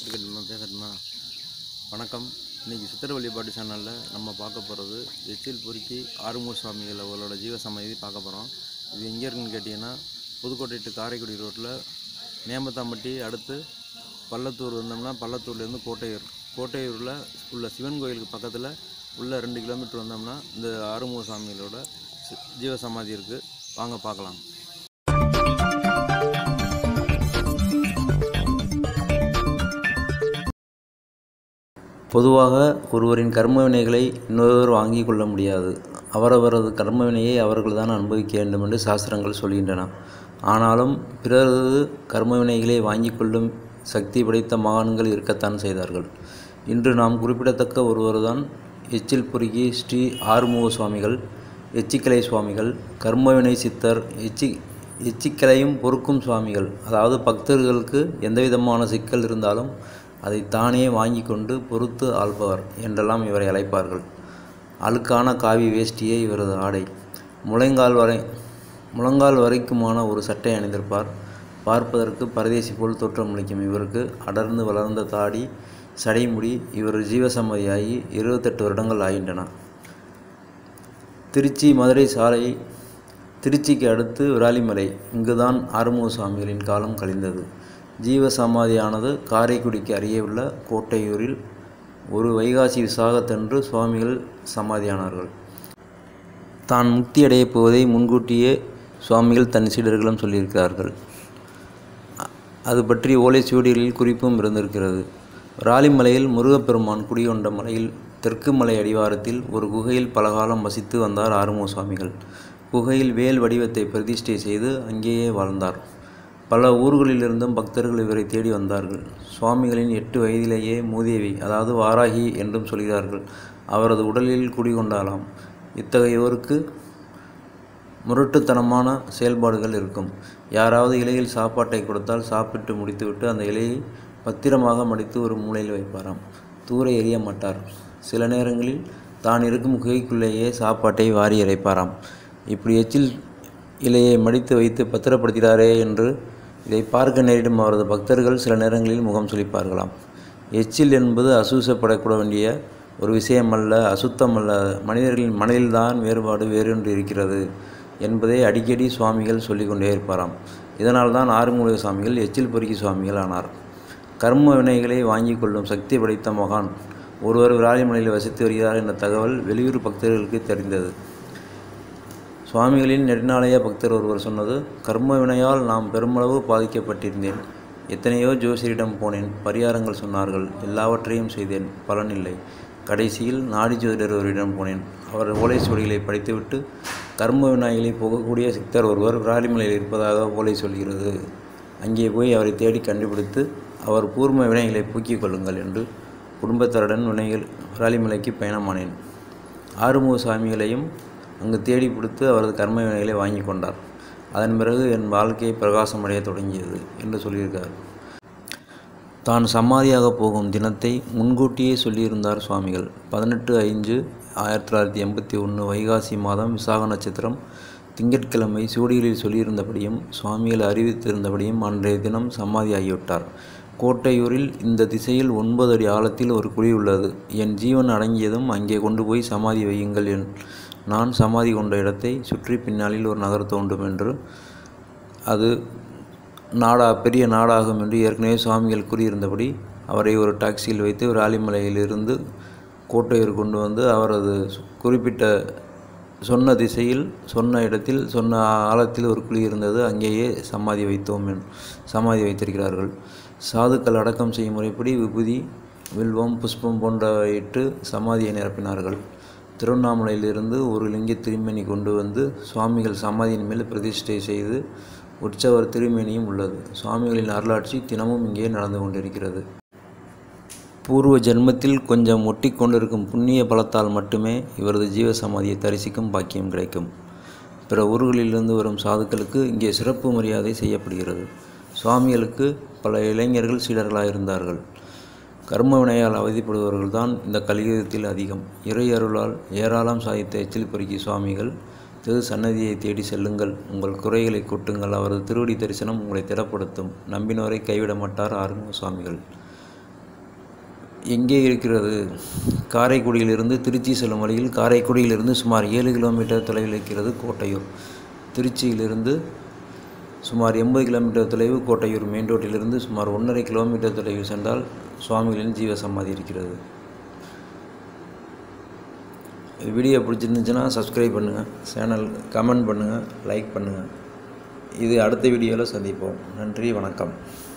பேசட்டுமா பேசட்டுமா வணக்கம் இன்றைக்கி சித்திர வழிபாட்டு சேனலில் நம்ம பார்க்க போகிறது எச்சில் பொறுக்கி ஆறுமுக சுவாமிகள் அவர்களோட ஜீவ சமாதி பார்க்க போகிறோம் இது எங்கே இருக்குன்னு கேட்டிங்கன்னா புதுக்கோட்டை டு காரைக்குடி ரோட்டில் நேமத்தாம்பட்டி அடுத்து பள்ளத்தூர் வந்தோம்னா பள்ளத்தூர்லேருந்து கோட்டையூர் கோட்டையூரில் உள்ள சிவன் கோயிலுக்கு பக்கத்தில் உள்ள ரெண்டு கிலோமீட்டர் வந்தோம்னா இந்த ஆறுமுக சுவாமிகளோட சி- ஜீவ சமாதி இருக்குது வாங்க பார்க்கலாம் பொதுவாக ஒருவரின் கர்ம வினைகளை இன்னொருவர் வாங்கி கொள்ள முடியாது அவரவரது கர்ம வினையை அவர்கள்தான் அனுபவிக்க வேண்டும் என்று சாஸ்திரங்கள் சொல்கின்றன ஆனாலும் பிறரது கர்ம வினைகளை வாங்கி கொள்ளும் சக்தி படைத்த மகான்கள் இருக்கத்தான் செய்தார்கள் இன்று நாம் குறிப்பிடத்தக்க ஒருவர்தான் எச்சில் பொறுக்கி ஸ்ரீ ஆறுமுக சுவாமிகள் எச்சிக்கலை சுவாமிகள் கர்மவினை சித்தர் எச்சி எச்சிக்கலையும் பொறுக்கும் சுவாமிகள் அதாவது பக்தர்களுக்கு எந்தவிதமான சிக்கல் இருந்தாலும் அதை தானே வாங்கி கொண்டு பொறுத்து ஆள்பவர் என்றெல்லாம் இவரை அழைப்பார்கள் அழுக்கான காவி வேஷ்டியே இவரது ஆடை முழங்கால் வரை முழங்கால் வரைக்குமான ஒரு சட்டை அணிந்திருப்பார் பார்ப்பதற்கு பரதேசி போல் தோற்றமளிக்கும் இவருக்கு அடர்ந்து வளர்ந்த தாடி சடைமுடி இவர் ஜீவசம்மதியாகி இருபத்தெட்டு வருடங்கள் ஆகின்றன திருச்சி மதுரை சாலை திருச்சிக்கு அடுத்து விராலிமலை இங்குதான் ஆறுமுக சுவாமிகளின் காலம் கழிந்தது ஜீவ சமாதியானது காரைக்குடிக்கு அருகே உள்ள கோட்டையூரில் ஒரு வைகாசி விசாகத்தன்று சுவாமிகள் சமாதியானார்கள் தான் முக்தி அடையப் போவதை முன்கூட்டியே சுவாமிகள் தன் சீடர்களும் சொல்லியிருக்கிறார்கள் அ- அது பற்றி ஓலைச்சுவடிகளில் குறிப்பும் இருந்திருக்கிறது ராலிமலையில் முருகப்பெருமான் குடிகொண்ட மலையில் தெற்கு மலை அடிவாரத்தில் ஒரு குகையில் பலகாலம் வசித்து வந்தார் ஆறுமுக சுவாமிகள் குகையில் வேல் வடிவத்தை பிரதிஷ்டை செய்து அங்கேயே வாழ்ந்தார் பல ஊர்களிலிருந்தும் பக்தர்கள் இவரை தேடி வந்தார்கள் சுவாமிகளின் எட்டு வயதிலேயே மூதேவி அதாவது வாராகி என்றும் சொல்கிறார்கள் அவரது உடலில் குடிகொண்டாலாம் இத்தகையோருக்கு முரட்டுத்தனமான செயல்பாடுகள் இருக்கும் யாராவது இலையில் சாப்பாட்டை கொடுத்தால் சாப்பிட்டு முடித்துவிட்டு அந்த இலையை பத்திரமாக மடித்து ஒரு மூலையில் வைப்பாராம் தூர எறிய மாட்டார் சில நேரங்களில் தான் இருக்கும் குகைக்குள்ளேயே சாப்பாட்டை வாரி இறைப்பாராம் இப்படி எச்சில் இலையை மடித்து வைத்து பத்திரப்படுத்தினாரே என்று இதை பார்க்க நேரிடும் அவரது பக்தர்கள் சில நேரங்களில் முகம் சுளிப்பார்களாம் எச்சில் என்பது அசூசப்படக்கூட வேண்டிய ஒரு விஷயமல்ல அசுத்தமல்ல மனிதர்களின் மனதில்தான் வேறுபாடு வேறொன்று இருக்கிறது என்பதை அடிக்கடி சுவாமிகள் சொல்லிக்கொண்டே இருப்பாராம் இதனால்தான் ஆறுமுக சுவாமிகள் எச்சில் பொறுக்கி சுவாமிகள் ஆனார் கர்ம வினைகளை வாங்கி கொள்ளும் சக்தி படைத்த மகான் ஒருவர் விராலிமலையில் வசித்து வருகிறார் என்ற தகவல் வெளியூர் பக்தர்களுக்கு தெரிந்தது சுவாமிகளின் நெடுநாளைய பக்தர் ஒருவர் சொன்னது கர்ம வினையால் நாம் பெருமளவு பாதிக்கப்பட்டிருந்தேன் எத்தனையோ ஜோசியரிடம் போனேன் பரிகாரங்கள் சொன்னார்கள் எல்லாவற்றையும் செய்தேன் பலனில்லை கடைசியில் நாடி ஜோதிடர் ஒருவரிடம் போனேன் அவர் ஓலை சுவடிகளை படித்துவிட்டு கர்ம விநாயகளை போகக்கூடிய சித்தர் ஒருவர் விராலிமலையில் இருப்பதாக ஓலை சொல்கிறது அங்கே போய் அவரை தேடி கண்டுபிடித்து அவர் பூர்வ வினைகளை போக்கிக் கொள்ளுங்கள் என்று குடும்பத்தாருடன் வினைகள் விராலிமலைக்கு பயணமானேன் ஆறுமுக சாமிகளையும் அங்கு தேடி பிடித்து அவரது கர்ம வினைகளை வாங்கி கொண்டார் அதன் பிறகு என் வாழ்க்கை பிரகாசமடைய தொடங்கியது என்று சொல்லியிருக்கார் தான் சமாதியாக போகும் தினத்தை முன்கூட்டியே சொல்லியிருந்தார் சுவாமிகள் பதினெட்டு ஐந்து ஆயிரத்தி தொள்ளாயிரத்தி எண்பத்தி ஒன்று வைகாசி மாதம் விசாக நட்சத்திரம் திங்கட்கிழமை சூடிகளில் சொல்லியிருந்தபடியும் சுவாமிகள் அறிவித்திருந்தபடியும் அன்றைய தினம் சமாதியாகிவிட்டார் கோட்டையூரில் இந்த திசையில் ஒன்பது அடி ஆழத்தில் ஒரு குழி உள்ளது என் ஜீவன் அடங்கியதும் அங்கே கொண்டு போய் சமாதி வையுங்கள் என் நான் சமாதி கொண்ட இடத்தை சுற்றி பின்னாளில் ஒரு நகர் தோண்டும் என்று அது நாடா பெரிய நாடாகும் என்று ஏற்கனவே சுவாமிகள் கூறியிருந்தபடி அவரை ஒரு டாக்ஸியில் வைத்து ஒரு ஆலிமலையிலிருந்து கோட்டையூர் கொண்டு வந்து அவரது குறிப்பிட்ட சொன்ன திசையில் சொன்ன இடத்தில் சொன்ன ஆழத்தில் ஒரு குழி இருந்தது அங்கேயே சமாதி வைத்தோம் என் சமாதி வைத்திருக்கிறார்கள் சாதுக்கள் அடக்கம் செய்யும் முறைப்படி விபூதி வில்வம் புஷ்பம் போன்றவை இட்டு சமாதியை நிரப்பினார்கள் திருவண்ணாமலையிலிருந்து ஒரு லிங்க திருமேனி கொண்டு வந்து சுவாமிகள் சமாதியின் மேல் பிரதிஷ்டை செய்து உற்சவர் திருமேனியும் உள்ளது சுவாமிகளின் அருளாட்சி தினமும் இங்கே நடந்து கொண்டிருக்கிறது பூர்வ ஜென்மத்தில் கொஞ்சம் ஒட்டி கொண்டிருக்கும் புண்ணிய பலத்தால் மட்டுமே இவரது ஜீவ சமாதியை தரிசிக்கும் பாக்கியம் கிடைக்கும் பிற ஊர்களிலிருந்து வரும் சாதுக்களுக்கு இங்கே சிறப்பு மரியாதை செய்யப்படுகிறது சுவாமிகளுக்கு பல இளைஞர்கள் சீடர்களாக இருந்தார்கள் கர்ம வினையால் அவதிப்படுபவர்கள் தான் இந்த கலியுகத்தில் அதிகம் இறை அருளால் ஏராளம் சாதித்த எச்சில் பொறுக்கி சுவாமிகள் திரு சன்னதியை தேடி செல்லுங்கள் உங்கள் குறைகளை கொட்டுங்கள் அவரது திருவடி தரிசனம் உங்களை திடப்படுத்தும் நம்பினோரை கைவிட மாட்டார் ஆறுமுக சுவாமிகள் எங்கே இருக்கிறது காரைக்குடியிலிருந்து திருச்சி செல்லும் வழியில் காரைக்குடியிலிருந்து சுமார் ஏழு கிலோமீட்டர் தொலைவில் இருக்கிறது கோட்டையூர் திருச்சியிலிருந்து சுமார் எண்பது கிலோமீட்டர் தொலைவு கோட்டையூர் மெயின் ரோட்டிலிருந்து சுமார் ஒன்றரை கிலோமீட்டர் தொலைவு சென்றால் சுவாமிகளின் ஜீவ சமாதி இருக்கிறது வீடியோ பிடிச்சிருந்துச்சுன்னா சப்ஸ்கிரைப் பண்ணுங்கள் சேனல் கமெண்ட் பண்ணுங்கள் லைக் பண்ணுங்கள் இது அடுத்த வீடியோவில் சந்திப்போம் நன்றி வணக்கம்